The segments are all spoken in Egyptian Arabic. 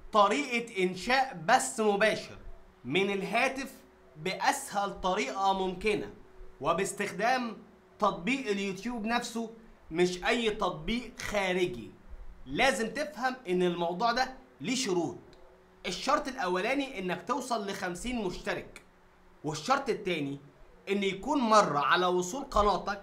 طريقة إنشاء بث مباشر من الهاتف بأسهل طريقة ممكنة وباستخدام تطبيق اليوتيوب نفسه مش أي تطبيق خارجي لازم تفهم إن الموضوع ده ليه شروط الشرط الأولاني إنك توصل ل 50 مشترك والشرط التاني إن يكون مر على وصول قناتك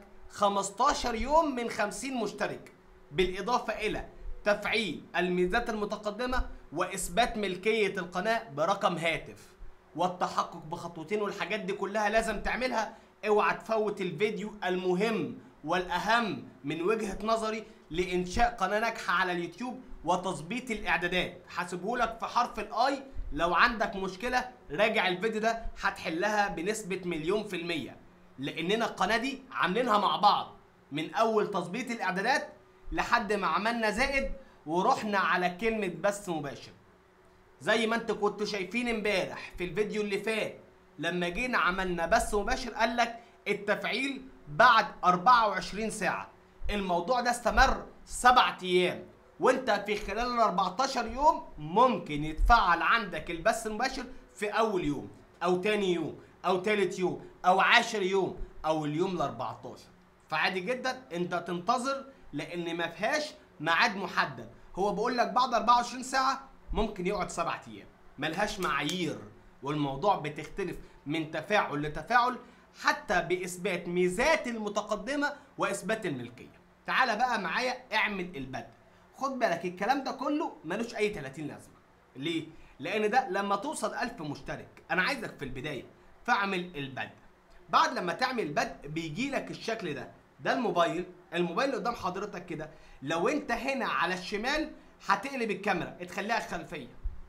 15 يوم من 50 مشترك بالإضافة إلى تفعيل الميزات المتقدمة وإثبات ملكية القناة برقم هاتف والتحقق بخطوتين والحاجات دي كلها لازم تعملها اوعى تفوت الفيديو المهم والأهم من وجهة نظري لإنشاء قناة ناجحة على اليوتيوب وتظبيط الإعدادات هسيبهولك في حرف الآي لو عندك مشكلة راجع الفيديو ده هتحلها بنسبة مليون في المية لأننا القناة دي عاملينها مع بعض من أول تظبيط الإعدادات لحد ما عملنا زائد ورحنا على كلمة بث مباشر زي ما انت كنت شايفين امبارح في الفيديو اللي فات لما جينا عملنا بث مباشر قال لك التفعيل بعد 24 ساعة الموضوع ده استمر 7 ايام وانت في خلال ال 14 يوم ممكن يتفعل عندك البث المباشر في اول يوم او تاني يوم او تالت يوم او عاشر يوم او اليوم ال 14 فعادي جدا انت تنتظر لان ما فيهاش ميعاد محدد هو بيقول لك بعد 24 ساعه ممكن يقعد سبعة ايام ملهاش معايير والموضوع بتختلف من تفاعل لتفاعل حتى باثبات ميزات المتقدمه واثبات الملكيه تعالى بقى معايا اعمل البدء خد بالك الكلام ده كله ملوش اي 30 لازمه ليه لان ده لما توصل 1000 مشترك انا عايزك في البدايه فاعمل البدء بعد لما تعمل البدء بيجي لك الشكل ده ده الموبايل الموبايل اللي قدام حضرتك كده لو انت هنا على الشمال هتقلب الكاميرا تخليها خلفيه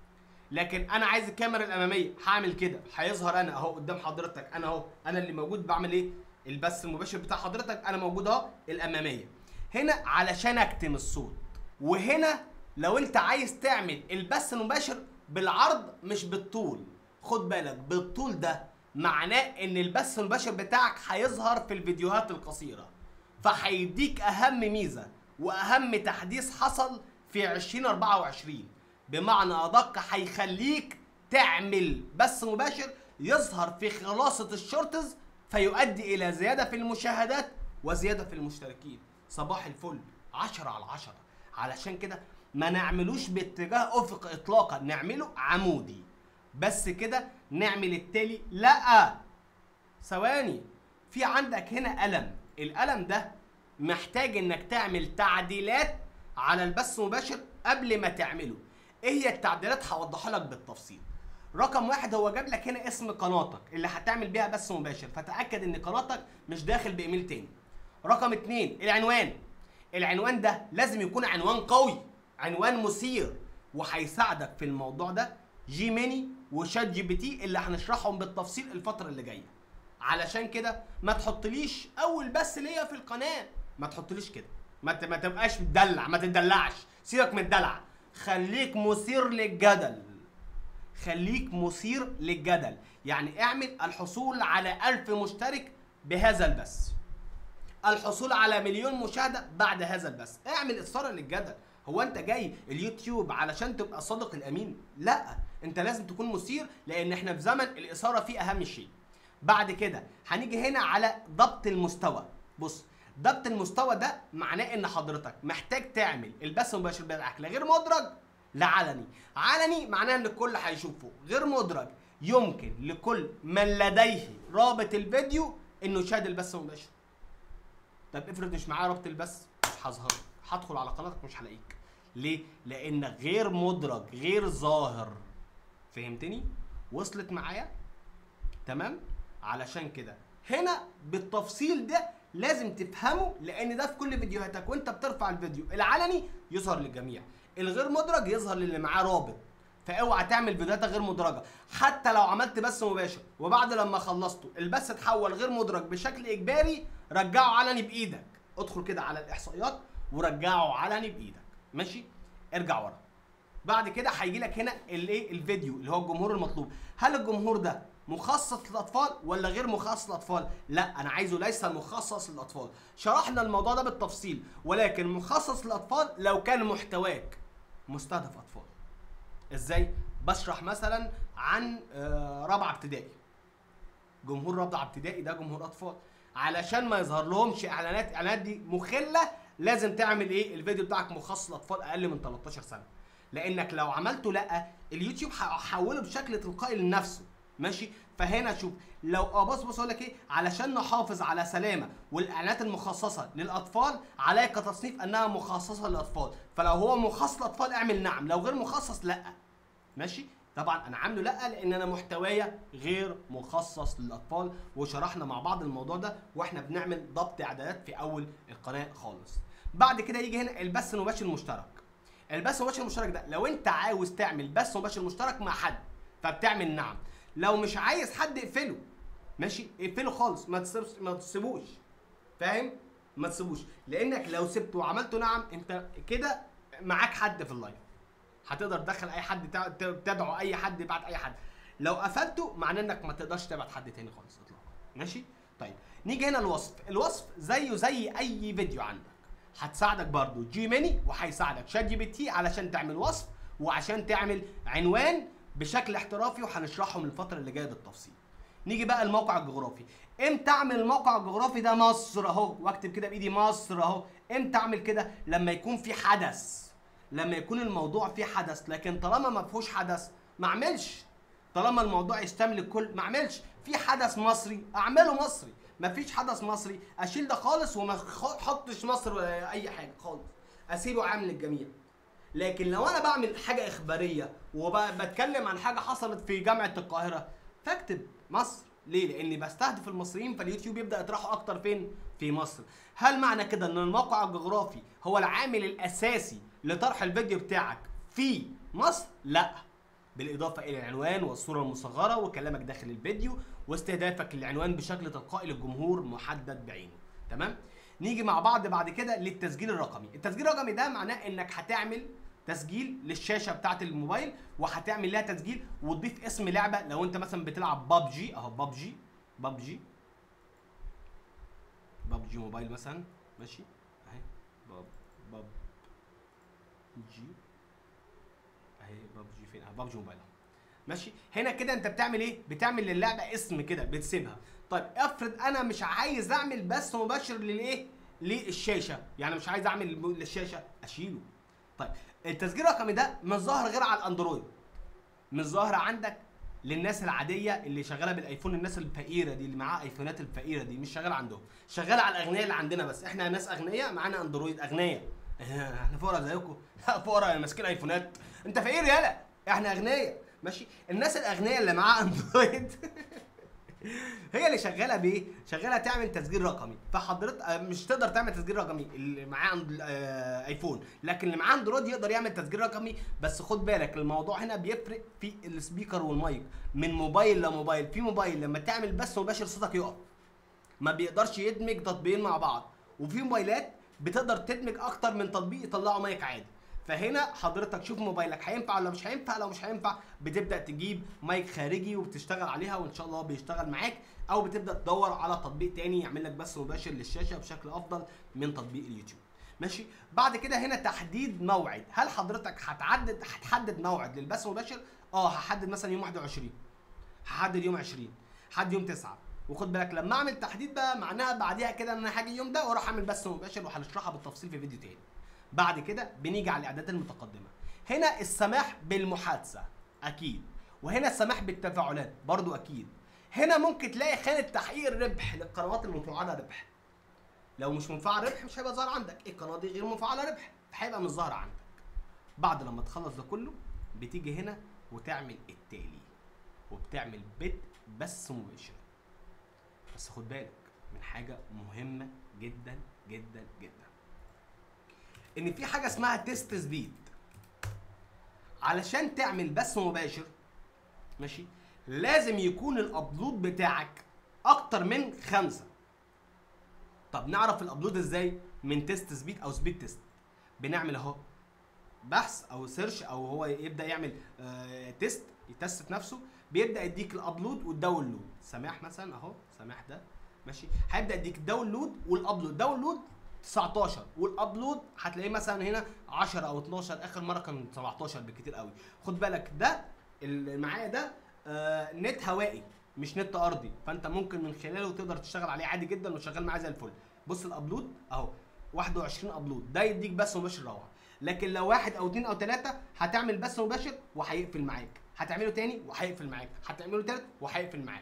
لكن انا عايز الكاميرا الاماميه هعمل كده هيظهر انا اهو قدام حضرتك انا اهو انا اللي موجود بعمل ايه البث المباشر بتاع حضرتك انا موجود اهو الاماميه هنا علشان اكتم الصوت وهنا لو انت عايز تعمل البث المباشر بالعرض مش بالطول خد بالك بالطول ده معناه ان البث المباشر بتاعك هيظهر في الفيديوهات القصيره فهيديك اهم ميزه واهم تحديث حصل في 2024 بمعنى ادق هيخليك تعمل بث مباشر يظهر في خلاصه الشورتز فيؤدي الى زياده في المشاهدات وزياده في المشتركين صباح الفل 10 على 10 علشان كده ما نعملوش باتجاه افق اطلاقا نعمله عمودي بس كده نعمل التالي لا ثواني في عندك هنا قلم القلم ده محتاج انك تعمل تعديلات على البث المباشر قبل ما تعمله ايه هي التعديلات هوضحها لك بالتفصيل رقم واحد هو جاب لك هنا اسم قناتك اللي هتعمل بيها بث مباشر فتاكد ان قناتك مش داخل بايميل تاني رقم اتنين العنوان العنوان ده لازم يكون عنوان قوي عنوان مثير وهيساعدك في الموضوع ده جيميني وشات جي بي تي اللي هنشرحهم بالتفصيل الفتره اللي جايه علشان كده ما تحطليش اول بث ليا في القناه ما تحطليش كده ما ت- ما تبقاش مدلع ما تدلعش سيبك من الدلع خليك مثير للجدل خليك مثير للجدل يعني اعمل الحصول على ألف مشترك بهذا البث الحصول على مليون مشاهدة بعد هذا البث اعمل إثارة للجدل هو انت جاي اليوتيوب علشان تبقى صادق الامين لا انت لازم تكون مثير لان احنا في زمن الاثاره فيه اهم شيء بعد كده هنيجي هنا على ضبط المستوى بص ضبط المستوى ده معناه ان حضرتك محتاج تعمل البث المباشر بتاعك لا غير مدرج لا علني علني معناه ان الكل هيشوفه غير مدرج يمكن لكل من لديه رابط الفيديو انه يشاهد البث المباشر طب افرض مش معايا رابط البث مش هظهر هدخل على قناتك مش هلاقيك ليه لانك غير مدرج غير ظاهر فهمتني وصلت معايا تمام علشان كده هنا بالتفصيل ده لازم تفهمه لان ده في كل فيديوهاتك وانت بترفع الفيديو العلني يظهر للجميع الغير مدرج يظهر للي معاه رابط فاوعى تعمل فيديوهات غير مدرجه حتى لو عملت بث مباشر وبعد لما خلصته البث اتحول غير مدرج بشكل اجباري رجعه علني بايدك ادخل كده على الاحصائيات ورجعه علني بايدك ماشي ارجع ورا بعد كده هيجي لك هنا الايه الفيديو اللي هو الجمهور المطلوب هل الجمهور ده مخصص للاطفال ولا غير مخصص للاطفال لا انا عايزه ليس مخصص للاطفال شرحنا الموضوع ده بالتفصيل ولكن مخصص للاطفال لو كان محتواك مستهدف اطفال ازاي بشرح مثلا عن آه، رابعه ابتدائي جمهور رابعه ابتدائي ده جمهور اطفال علشان ما يظهر لهمش اعلانات اعلانات دي مخله لازم تعمل ايه الفيديو بتاعك مخصص لاطفال اقل من 13 سنه لانك لو عملته لا اليوتيوب هيحوله بشكل تلقائي لنفسه ماشي فهنا شوف لو اه بص بص اقول لك ايه علشان نحافظ على سلامه والاعلانات المخصصه للاطفال عليك كتصنيف انها مخصصه للاطفال فلو هو مخصص للاطفال اعمل نعم لو غير مخصص لا ماشي طبعا انا عامله لا لان انا محتوايا غير مخصص للاطفال وشرحنا مع بعض الموضوع ده واحنا بنعمل ضبط اعدادات في اول القناه خالص بعد كده يجي هنا البث المباشر المشترك البث المباشر المشترك ده لو انت عاوز تعمل بث مباشر مشترك مع حد فبتعمل نعم لو مش عايز حد اقفله ماشي اقفله خالص ما تسيبش ما تسيبوش فاهم ما تسيبوش لانك لو سبته وعملته نعم انت كده معاك حد في اللايف هتقدر تدخل اي حد تع- ت- تدعو اي حد يبعت اي حد لو قفلته معناه انك ما تقدرش تبعت حد تاني خالص اطلاقا ماشي طيب نيجي هنا الوصف الوصف زيه زي اي فيديو عندك هتساعدك برضو جيميني وهيساعدك شات جي بي تي علشان تعمل وصف وعشان تعمل عنوان بشكل احترافي وهنشرحهم الفتره اللي جايه بالتفصيل نيجي بقى الموقع الجغرافي امتى اعمل الموقع الجغرافي ده مصر اهو واكتب كده بايدي مصر اهو امتى اعمل كده لما يكون في حدث لما يكون الموضوع فيه حدث لكن طالما ما فيهوش حدث ما اعملش طالما الموضوع يشتمل الكل ما اعملش في حدث مصري اعمله مصري ما فيش حدث مصري اشيل ده خالص وما خ- احطش مصر ولا اي حاجه خالص اسيبه عام للجميع لكن لو انا بعمل حاجه اخباريه وبتكلم عن حاجه حصلت في جامعه القاهره فاكتب مصر ليه لاني بستهدف المصريين فاليوتيوب يبدا يطرحوا اكتر فين في مصر هل معنى كده ان الموقع الجغرافي هو العامل الاساسي لطرح الفيديو بتاعك في مصر لا بالاضافه الى العنوان والصوره المصغره وكلامك داخل الفيديو واستهدافك للعنوان بشكل تلقائي للجمهور محدد بعينه تمام نيجي مع بعض بعد كده للتسجيل الرقمي التسجيل الرقمي ده معناه انك هتعمل تسجيل للشاشه بتاعه الموبايل وهتعمل لها تسجيل وتضيف اسم لعبه لو انت مثلا بتلعب بابجي اهو بابجي بابجي بابجي موبايل مثلا ماشي اهي باب باب جي اهي بابجي فين اهي بابجي موبايل اهو ماشي هنا كده انت بتعمل ايه بتعمل للعبه اسم كده بتسيبها طيب افرض انا مش عايز اعمل بث مباشر للايه للشاشه يعني مش عايز اعمل للشاشه اشيله طيب التسجيل الرقمي ده مش ظاهر غير على الاندرويد مش ظاهر عندك للناس العاديه اللي شغاله بالايفون الناس الفقيره دي اللي معاها ايفونات الفقيره دي مش شغاله عندهم شغاله على الاغنياء اللي عندنا بس احنا ناس اغنياء معانا اندرويد اغنياء احنا فقراء زيكم لا فقراء ماسكين ايفونات انت فقير يالا احنا اغنياء ماشي الناس الاغنياء اللي معاها اندرويد هي اللي شغاله بايه؟ شغاله تعمل تسجيل رقمي فحضرتك آه، مش تقدر تعمل تسجيل رقمي اللي معاه أند- آه، ايفون لكن اللي معاه اندرويد يقدر يعمل تسجيل رقمي بس خد بالك الموضوع هنا بيفرق في السبيكر والمايك من موبايل لموبايل في موبايل لما تعمل بث مباشر صوتك يقف ما بيقدرش يدمج تطبيقين مع بعض وفي موبايلات بتقدر تدمج اكتر من تطبيق يطلعوا مايك عادي فهنا حضرتك شوف موبايلك هينفع ولا مش هينفع لو مش هينفع بتبدا تجيب مايك خارجي وبتشتغل عليها وان شاء الله بيشتغل معاك او بتبدا تدور على تطبيق تاني يعمل لك بث مباشر للشاشه بشكل افضل من تطبيق اليوتيوب ماشي بعد كده هنا تحديد موعد هل حضرتك هتعدد هتحدد موعد للبث المباشر اه هحدد مثلا يوم 21 هحدد يوم 20 حد يوم 9 وخد بالك لما اعمل تحديد بقى معناها بعديها كده ان انا هاجي اليوم ده واروح اعمل بث مباشر وهنشرحها بالتفصيل في فيديو تاني بعد كده بنيجي على الاعدادات المتقدمه هنا السماح بالمحادثه اكيد وهنا السماح بالتفاعلات برضو اكيد هنا ممكن تلاقي خانه تحقيق الربح للقنوات المفعله ربح لو مش منفعل ربح مش هيبقى ظاهر عندك القناه دي غير منفعله ربح هيبقى مش ظاهر عندك بعد لما تخلص ده كله بتيجي هنا وتعمل التالي وبتعمل بت بث مباشر بس خد بالك من حاجه مهمه جدا جدا جدا ان في حاجه اسمها تيست سبيد علشان تعمل بث مباشر ماشي لازم يكون الابلود بتاعك اكتر من خمسة طب نعرف الابلود ازاي من تيست سبيد او سبيد تيست بنعمل اهو بحث او سيرش او هو يبدا يعمل آه تيست يتست نفسه بيبدا يديك الابلود والداونلود سماح مثلا اهو سماح ده ماشي هيبدا يديك الداونلود والابلود داونلود 19 والابلود هتلاقيه مثلا هنا 10 او 12 اخر مره كان 17 بالكتير قوي خد بالك ده اللي معايا ده آه نت هوائي مش نت ارضي فانت ممكن من خلاله تقدر تشتغل عليه عادي جدا وشغال معاه زي الفل بص الابلود اهو 21 ابلود ده يديك بث مباشر روعه لكن لو واحد او اتنين او تلاته هتعمل بث مباشر وهيقفل معاك هتعمله تاني وهيقفل معاك هتعمله تالت وهيقفل معاك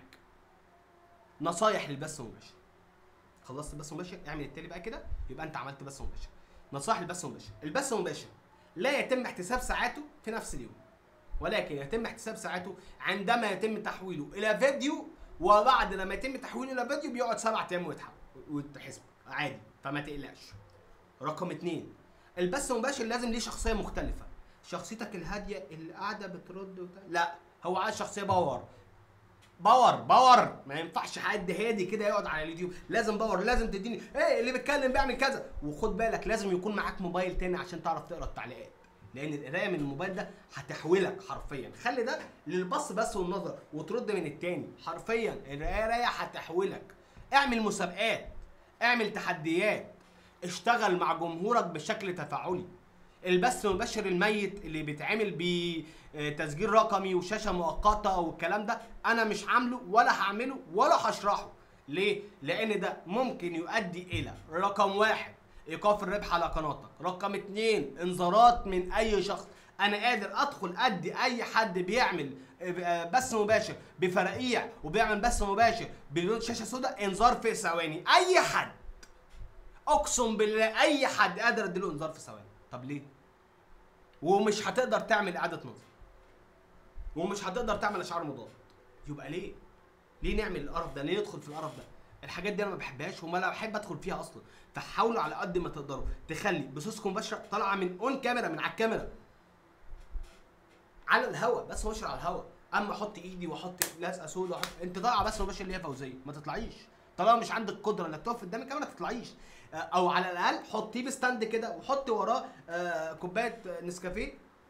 نصايح للبث المباشر خلصت البث المباشر اعمل التالي بقى كده يبقى انت عملت بث مباشر نصائح البث المباشر البث المباشر لا يتم احتساب ساعاته في نفس اليوم ولكن يتم احتساب ساعاته عندما يتم تحويله الى فيديو وبعد لما يتم تحويله الى فيديو بيقعد سبع ايام ويتحول ويتحسب عادي فما تقلقش رقم اتنين البث المباشر لازم ليه شخصيه مختلفه شخصيتك الهاديه اللي قاعده بترد وبتاع لا هو عايز شخصيه باور باور باور ما ينفعش حد هادي كده يقعد على اليوتيوب لازم باور لازم تديني ايه اللي بيتكلم بيعمل كذا وخد بالك لازم يكون معاك موبايل تاني عشان تعرف تقرا التعليقات لان القرايه من الموبايل ده هتحولك حرفيا خلي ده للبص بس والنظر وترد من التاني حرفيا القرايه هتحولك اعمل مسابقات اعمل تحديات اشتغل مع جمهورك بشكل تفاعلي البث المباشر الميت اللي بيتعمل بتسجيل رقمي وشاشه مؤقته والكلام ده انا مش عامله ولا هعمله ولا هشرحه ليه؟ لان ده ممكن يؤدي الى رقم واحد ايقاف الربح على قناتك رقم اتنين انذارات من اي شخص انا قادر ادخل ادي اي حد بيعمل آه، بث مباشر بفرقيع وبيعمل بث مباشر بدون شاشه سوداء انذار في ثواني اي حد اقسم بالله اي حد قادر اديله انذار في ثواني طب ليه ومش هتقدر تعمل اعاده نظر ومش هتقدر تعمل اشعار مضاد يبقى ليه ليه نعمل القرف ده ليه ندخل في القرف ده الحاجات دي انا ما بحبهاش وما لا بحب ادخل فيها اصلا فحاولوا على قد ما تقدروا تخلي بثوثكم مباشره طالعه من اون كاميرا من على الكاميرا على الهوا بس مباشر على الهوا اما احط ايدي واحط لزقه سودا واحط انت طالعه بس مباشر اللي هي فوزيه ما تطلعيش طالما مش عندك قدره انك تقف قدام الكاميرا ما تطلعيش آه، او على الاقل حطيه بستاند كده وحط وراه آه، كوبايه نسكافيه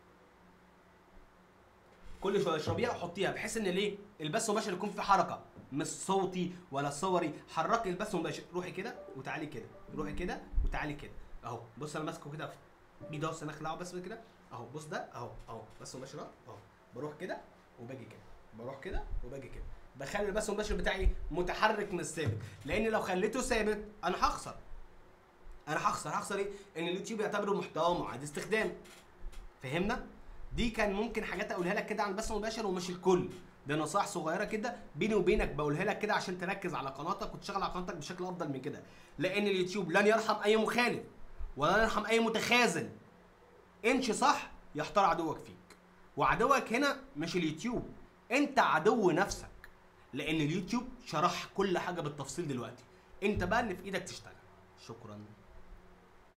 كل شويه اشربيها وحطيها بحيث ان ليه البث المباشر يكون في حركه مش صوتي ولا صوري حركي البث المباشر روحي كده وتعالي كده روحي كده وتعالي كده اهو بص انا ماسكه كده بايدي اهو انا اخلعه بس كده اهو بص ده اهو اهو بث مباشر اهو اهو بروح كده وباجي كده بروح كده وباجي كده بخلي البث المباشر بتاعي متحرك مش ثابت لان لو خليته ثابت انا هخسر انا هخسر هخسر ايه ان اليوتيوب يعتبره محتوى معاد استخدام فهمنا دي كان ممكن حاجات اقولها لك كده عن البث المباشر ومش الكل ده نصائح صغيره كده بيني وبينك بقولها لك كده عشان تركز على قناتك وتشتغل على قناتك بشكل افضل من كده لان اليوتيوب لن يرحم اي مخالف ولا يرحم اي متخاذل امشي صح يحتار عدوك فيك وعدوك هنا مش اليوتيوب انت عدو نفسك لان اليوتيوب شرح كل حاجه بالتفصيل دلوقتي انت بقى اللي في ايدك تشتغل شكرا